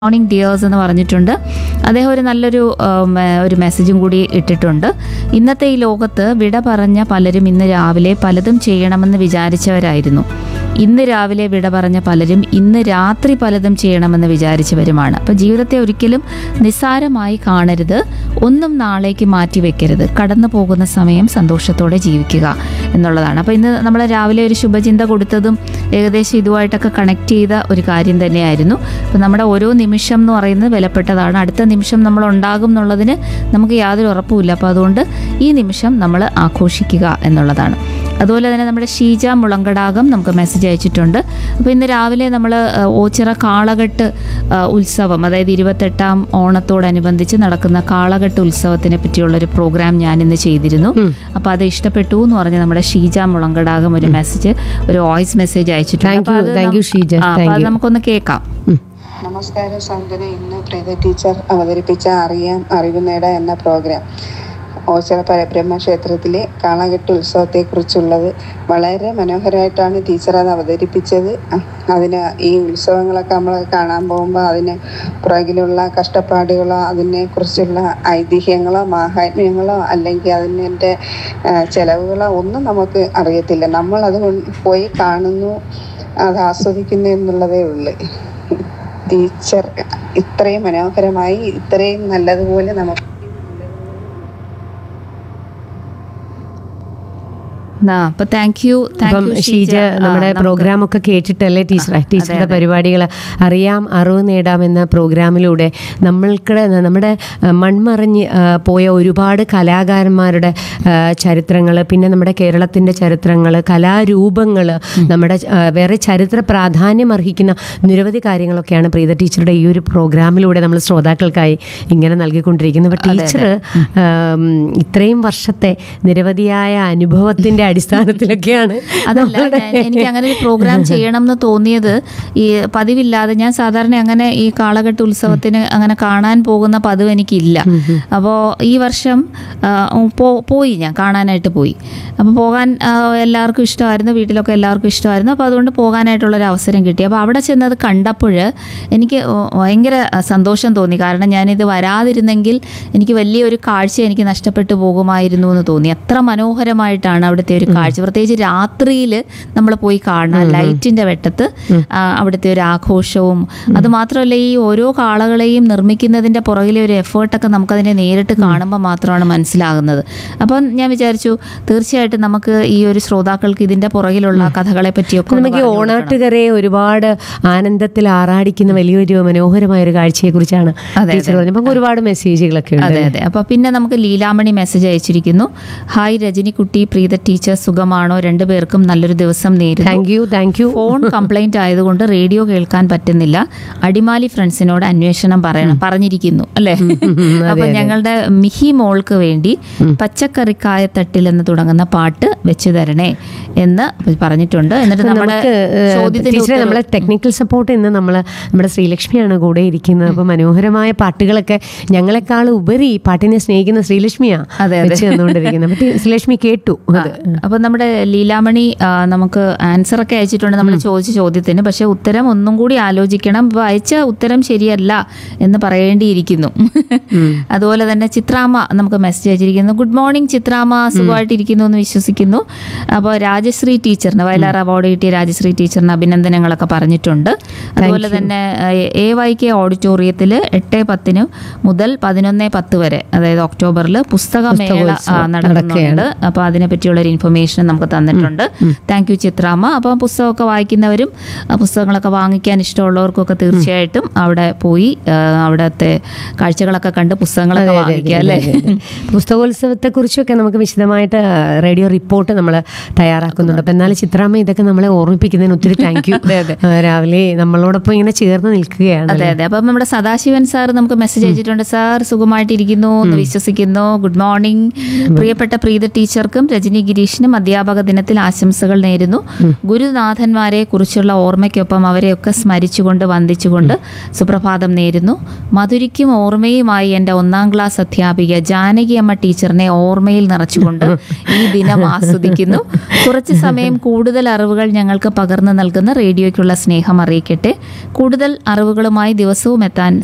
Morning dears എന്ന് പറഞ്ഞിട്ടുണ്ട് അദ്ദേഹം ഒരു നല്ലൊരു ഉം, ഏ, ഒരു മെസ്സേജും കൂടി ഇട്ടിട്ടുണ്ട് ഇന്നത്തെ ഈ ലോകത്ത് വിട പറഞ്ഞ പലരും ഇന്ന് രാവിലെ പലതും ചെയ്യണമെന്ന് വിചാരിച്ചവരായിരുന്നു ഇന്ന് രാവിലെ വിട പറഞ്ഞ പലരും ഇന്ന് രാത്രി പലതും ചെയ്യണമെന്ന് വിചാരിച്ചവരുമാണ് അപ്പോൾ ജീവിതത്തെ ഒരിക്കലും നിസ്സാരമായി കാണരുത് ഒന്നും നാളേക്ക് മാറ്റി വെക്കരുത് കടന്നു പോകുന്ന സമയം സന്തോഷത്തോടെ ജീവിക്കുക എന്നുള്ളതാണ് അപ്പോൾ ഇന്ന് നമ്മൾ രാവിലെ ഒരു ശുഭചിന്ത കൊടുത്തതും ഏകദേശം ഇതുമായിട്ടൊക്കെ കണക്ട് ചെയ്ത ഒരു കാര്യം തന്നെയായിരുന്നു അപ്പോൾ നമ്മുടെ ഓരോ നിമിഷം എന്ന് പറയുന്നത് വിലപ്പെട്ടതാണ് അടുത്ത നിമിഷം നമ്മൾ ഉണ്ടാകും എന്നുള്ളതിന് നമുക്ക് യാതൊരു ഉറപ്പുമില്ല അപ്പോൾ അതുകൊണ്ട് ഈ നിമിഷം നമ്മൾ ആഘോഷിക്കുക എന്നുള്ളതാണ് അതുപോലെ തന്നെ നമ്മുടെ ഷീജ മുളങ്കടാകം നമുക്ക് മെസ്സേജ് അയച്ചിട്ടുണ്ട് അപ്പോൾ ഇന്ന് രാവിലെ നമ്മൾ ഓച്ചിറ കാളകെട്ട് ആ, ഉത്സവം അതായത് ഇരുപത്തെട്ടാം ഓണത്തോടനുബന്ധിച്ച് നടക്കുന്ന കാളകെട്ട് ഉത്സവത്തിനെ പറ്റിയുള്ളൊരു പ്രോഗ്രാം ഞാൻ ഇന്ന് ചെയ്തിരുന്നു അപ്പോൾ അത് ഇഷ്ടപ്പെട്ടു എന്ന് പറഞ്ഞ് നമ്മുടെ ഷീജ മുളങ്കടാകം ഒരു മെസ്സേജ് ഒരു വോയിസ് മെസ്സേജ് അയച്ചിട്ടുണ്ട് Thank അപ്പോൾ you, അത് thank you, നം- ഷീജ. ആ, അപ്പോൾ Thank അത് you. നമുക്കൊന്ന് കേൾക്കാം നമസ്കാരം സൗന്ദര്യ ഇന്ന് പ്രീത ടീച്ചർ അവതരിപ്പിച്ച അറിയാം അറിവ് നേടാം എന്ന പ്രോഗ്രാം ഓച്ചിറ പരബ്രഹ്മ ക്ഷേത്രത്തിലെ കാളകെട്ട് ഉത്സവത്തെക്കുറിച്ചുള്ളത് വളരെ മനോഹരമായിട്ടാണ് ടീച്ചർ അത് അവതരിപ്പിച്ചത് അഹ് അതിന് ഈ ഉത്സവങ്ങളൊക്കെ നമ്മൾ കാണാൻ പോകുമ്പോൾ അതിന് പുറകിലുള്ള കഷ്ടപ്പാടുകളോ അതിനെക്കുറിച്ചുള്ള ഐതിഹ്യങ്ങളോ മാഹാത്മ്യങ്ങളോ അല്ലെങ്കിൽ അതിൻ്റെ ചിലവുകളോ ഒന്നും നമുക്ക് അറിയത്തില്ല നമ്മൾ അത് കൊണ്ട് പോയി കാണുന്നു അത് ആസ്വദിക്കുന്നു എന്നുള്ളതേ ഉള്ളൂ ടീച്ചർ ഇത്രയും മനോഹരമായി ഇത്രയും നല്ലതുപോലെ നമുക്ക് ആ, അപ്പോൾ താങ്ക് യു താങ്ക് അപ്പം യു ഷീജ നമ്മുടെ പ്രോഗ്രാം ഒക്കെ കേട്ടിട്ടല്ലേ ടീച്ചർ ടീച്ചറുടെ പരിപാടികൾ അറിയാം അറിവ് നേടാം എന്ന പ്രോഗ്രാമിലൂടെ നമ്മൾക്ക് നമ്മുടെ ആ, മൺമറഞ്ഞ് ആ, പോയ ഒരുപാട് കലാകാരന്മാരുടെ ചരിത്രങ്ങൾ പിന്നെ നമ്മുടെ കേരളത്തിൻ്റെ ചരിത്രങ്ങൾ കലാരൂപങ്ങൾ നമ്മുടെ ആ, വേറെ ചരിത്ര പ്രാധാന്യം അർഹിക്കുന്ന നിരവധി കാര്യങ്ങളൊക്കെയാണ് പ്രീത ടീച്ചറുടെ ഈ ഒരു പ്രോഗ്രാമിലൂടെ നമ്മൾ ശ്രോതാക്കൾക്കായി ഇങ്ങനെ നൽകിക്കൊണ്ടിരിക്കുന്നത് അപ്പോൾ ടീച്ചർ ആം, ഇത്രയും വർഷത്തെ നിരവധിയായ അനുഭവത്തിന്റെ അടിസ്ഥാനത്തിലൊക്കെയാണ് അതല്ല ഞാൻ- എനിക്ക് അങ്ങനെ ഒരു പ്രോഗ്രാം ചെയ്യണം എന്ന് തോന്നിയത് ഈ പതിവില്ലാതെ ഞാൻ സാധാരണ അങ്ങനെ ഈ കാളകെട്ട് ഉത്സവത്തിന് അങ്ങനെ കാണാൻ പോകുന്ന പതിവ് എനിക്കില്ല അപ്പോൾ ഈ വർഷം ആ, പോ- പോയി ഞാൻ കാണാനായിട്ട് പോയി അപ്പോൾ പോകാൻ ആ, എല്ലാവർക്കും ഇഷ്ടമായിരുന്നു വീട്ടിലൊക്കെ എല്ലാവർക്കും ഇഷ്ടമായിരുന്നു അപ്പോൾ അതുകൊണ്ട് പോകാനായിട്ടുള്ളൊരു അവസരം കിട്ടി അപ്പോൾ അവിടെ ചെന്നത് കണ്ടപ്പോൾ എനിക്ക് ഭയങ്കര സന്തോഷം തോന്നി കാരണം ഞാനിത് വരാതിരുന്നെങ്കിൽ എനിക്ക് വലിയൊരു കാഴ്ച എനിക്ക് നഷ്ടപ്പെട്ടു പോകുമായിരുന്നു എന്ന് തോന്നി അത്ര മനോഹരമായിട്ടാണ് അവിടുത്തെ ഒരു കാഴ്ച പ്രത്യേകിച്ച് രാത്രിയിൽ നമ്മൾ പോയി കാണാൻ ലൈറ്റിന്റെ വെട്ടത്ത് ആ, അവിടുത്തെ ഒരു ആഘോഷവും അത് മാത്രമല്ല ഈ ഓരോ കാളകളെയും നിർമ്മിക്കുന്നതിന്റെ പുറകിലെ ഒരു എഫേർട്ടൊക്കെ നമുക്കതിനെ നേരിട്ട് കാണുമ്പോൾ മാത്രമാണ് മനസ്സിലാകുന്നത് അപ്പം ഞാൻ വിചാരിച്ചു തീർച്ചയായിട്ടും നമുക്ക് ഈ ഒരു ശ്രോതാക്കൾക്ക് ഇതിന്റെ പുറകിലുള്ള കഥകളെ പറ്റിയൊക്കെ ഒന്ന് നമുക്ക് ഈ പറഞ്ഞു കൊടുക്കണം. ഓണാട്ടുകരയെ ഒരുപാട് ആനന്ദത്തിൽ ആറാടിക്കുന്ന വലിയൊരു മനോഹരമായ ഒരു കാഴ്ചയെ കുറിച്ചാണ് അതെ, ടീച്ചർ പറഞ്ഞത് നമുക്ക് ഒരുപാട് മെസ്സേജുകളൊക്കെ ഉണ്ട് അതെ അതെ അപ്പൊ പിന്നെ നമുക്ക് ലീലാമണി മെസ്സേജ് അയച്ചിരിക്കുന്നു ഹായ് രജനിക്കുട്ടി പ്രീത ടീച്ചർ സുഖമാണോ രണ്ടുപേർക്കും നല്ലൊരു ദിവസം നേരുന്നു thank you thank you phone complaint ആയതുകൊണ്ട് റേഡിയോ കേൾക്കാൻ പറ്റുന്നില്ല അടിമാലി ഫ്രണ്ട്സിനോട് അന്വേഷണം പറയണം പറഞ്ഞിരിക്കുന്നു അല്ലേ അപ്പൊ ഞങ്ങളുടെ മിഹി മോൾക്ക് വേണ്ടി പച്ചക്കറിക്കായ തട്ടിൽ എന്ന് തുടങ്ങുന്ന പാട്ട് വെച്ച് തരണേ എന്ന് പറഞ്ഞിട്ടുണ്ട് എന്നിട്ട് നമ്മുടെ നമുക്ക് ചോദ്യത്തിന് ടീച്ചറെ നമ്മളെ ടെക്നിക്കൽ സപ്പോർട്ട് ഇന്ന് നമ്മൾ നമ്മുടെ ശ്രീലക്ഷ്മിയാണ് കൂടെ ഇരിക്കുന്നത് അപ്പോൾ മനോഹരമായ പാട്ടുകളൊക്കെ ഞങ്ങളെക്കാൾ ഉപരി പാട്ടിനെ സ്നേഹിക്കുന്ന ശ്രീലക്ഷ്മിയാ അതെ, അതെ. വെച്ച് തന്നുകൊണ്ടിരിക്കുന്നത് അപ്പോൾ ടീ- ശ്രീലക്ഷ്മി കേട്ടു അത് അപ്പൊ നമ്മുടെ ലീലാമണി ആ, നമുക്ക് ആൻസർ ഒക്കെ അയച്ചിട്ടുണ്ട് നമ്മൾ ചോദിച്ച ചോദ്യത്തിന് പക്ഷെ ഉത്തരം ഒന്നും കൂടി ആലോചിക്കണം ഇപ്പൊ അയച്ച ഉത്തരം ശരിയല്ല എന്ന് പറയേണ്ടിയിരിക്കുന്നു അതുപോലെ തന്നെ ചിത്രാമ്മ നമുക്ക് മെസ്സേജ് അയച്ചിരിക്കുന്നു ഗുഡ് മോർണിംഗ് ചിത്രാമ്മ സുഖമായിട്ടിരിക്കുന്നു എന്ന് വിശ്വസിക്കുന്നു അപ്പോൾ രാജശ്രീ ടീച്ചറിന് വയലാർ അവാർഡ് കിട്ടിയ രാജശ്രീ ടീച്ചറിന് അഭിനന്ദനങ്ങളൊക്കെ പറഞ്ഞിട്ടുണ്ട് അതുപോലെ തന്നെ എ വൈ കെ ഓഡിറ്റോറിയത്തിൽ എട്ട് പത്തിന് മുതൽ പതിനൊന്ന് പത്ത് വരെ അതായത് ഒക്ടോബറിൽ പുസ്തകമേള ആ, നടക്കുന്നുണ്ട് അപ്പോൾ അതിനെ പറ്റിയുള്ള ഒരു ഇൻഫർമേഷൻ നമുക്ക് തന്നിട്ടുണ്ട് താങ്ക് യു ചിത്രാമ്മ അപ്പം പുസ്തകമൊക്കെ വായിക്കുന്നവരും ആ, പുസ്തകങ്ങളൊക്കെ വാങ്ങിക്കാൻ ഇഷ്ടമുള്ളവർക്കൊക്കെ തീർച്ചയായിട്ടും അവിടെ പോയി ആ, അവിടുത്തെ കാഴ്ചകളൊക്കെ കണ്ട് പുസ്തകങ്ങളൊക്കെ വാങ്ങിക്കുക അല്ലേ പുസ്തകോത്സവത്തെ കുറിച്ചൊക്കെ നമുക്ക് വിശദമായിട്ട് റേഡിയോ റിപ്പോർട്ട് നമ്മൾ തയ്യാറാക്കുന്നുണ്ട് അപ്പം എന്നാലും ചിത്രാമ്മ ഇതൊക്കെ നമ്മളെ ഓർമ്മിപ്പിക്കുന്നതിന് ഒത്തിരി താങ്ക് യു രാവിലെ നമ്മളോടൊപ്പം ഇങ്ങനെ ചേർന്ന് നിൽക്കുകയാണ് അതെ അതെ അപ്പം നമ്മുടെ സദാശിവൻ സാർ നമുക്ക് മെസ്സേജ് അയച്ചിട്ടുണ്ട് സാർ സുഖമായിട്ടിരിക്കുന്നു എന്ന് വിശ്വസിക്കുന്നു ഗുഡ് മോർണിംഗ് പ്രിയപ്പെട്ട പ്രീത ടീച്ചർക്കും രജനി ഗിരീഷ് സതീഷിനും അധ്യാപക ദിനത്തിൽ ആശംസകൾ നേരുന്നു ഗുരുനാഥന്മാരെ കുറിച്ചുള്ള ഓർമ്മയ്ക്കൊപ്പം അവരെയൊക്കെ സ്മരിച്ചുകൊണ്ട് വന്ദിച്ചുകൊണ്ട് സുപ്രഭാതം നേരുന്നു മധുരിക്കും ഓർമ്മയുമായി എൻ്റെ ഒന്നാം ക്ലാസ് അധ്യാപിക ജാനകി അമ്മ ടീച്ചറിനെ ഓർമ്മയിൽ നിറച്ചുകൊണ്ട് ഈ ദിനം ആസ്വദിക്കുന്നു കുറച്ച് സമയം കൂടുതൽ അറിവുകൾ ഞങ്ങൾക്ക് പകർന്നു നൽകുന്ന റേഡിയോയ്ക്കുള്ള സ്നേഹം അറിയിക്കട്ടെ കൂടുതൽ അറിവുകളുമായി ദിവസവും എത്താൻ